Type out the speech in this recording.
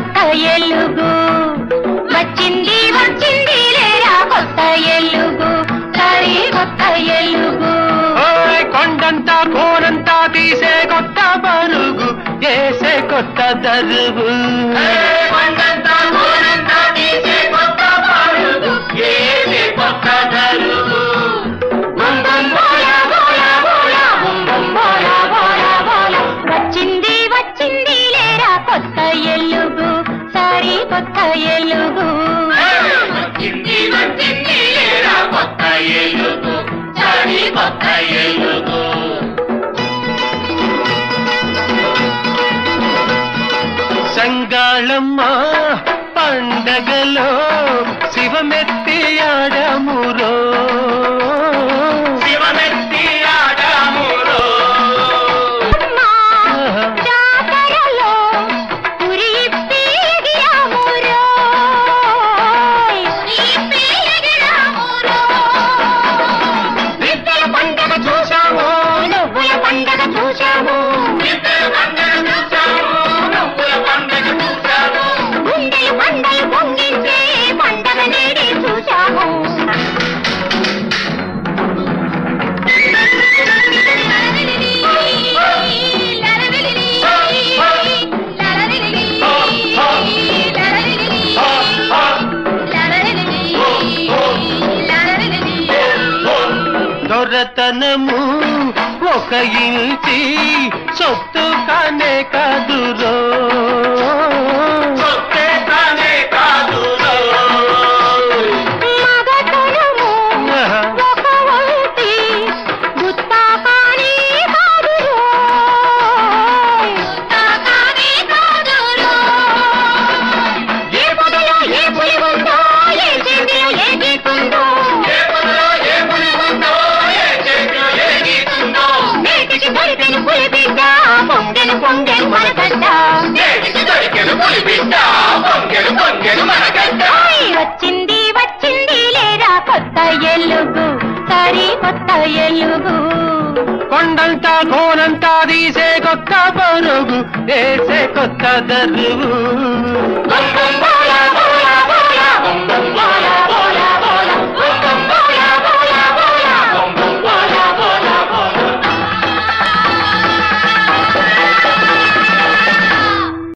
కొత్త ఎలుగు వచ్చింది వచ్చింది లేరా కొత్త ఎలుగు సరి కొత్త ఎలుగు ఓయ్ కొండంతా కోనంతా తీసే కొత్త పరుగు వేసే కొత్త దరువు బోలా, బోలా, బోలా. వచ్చింది వచ్చింది లేరా కొత్త ఎలుగు సరి కొత్త ఎలుగు సంగాళమ్మ పండగలో శివమెత్తి ఆడమురో శివమెత్తి ఆడమురో అమ్మా, జాతరలో ఉరి ఇప్పి ఎగిరామురోయ్. నిద్దల పండగ చూశాము నువ్వుల పండగ చూశాము గుండెలు పండలు పొంగించే పండగ నేడే చూశాము దొరతనము ఒక ఇంటి సొత్తు కానే కాదురో సొత్తే కానే కాదురో మగతనము ఒక వంటి గుత్తా కానీ కాదురోయ్. ఏ పొదలో ఏ పులి ఉందో, ఏ చేతిలో ఏ గీతుందో, నేటికి దొరికెను పులి బిడ్డ, పొంగెను పొంగెను మనగడ్డ. ఓయ్, వచ్చింది వచ్చింది లేరా కొత్త ఎలుగు సరి కొత్త ఎలుగు కొండంతా కోనంతా తీసే కొత్త పరుగు వేసే కొత్త దరువు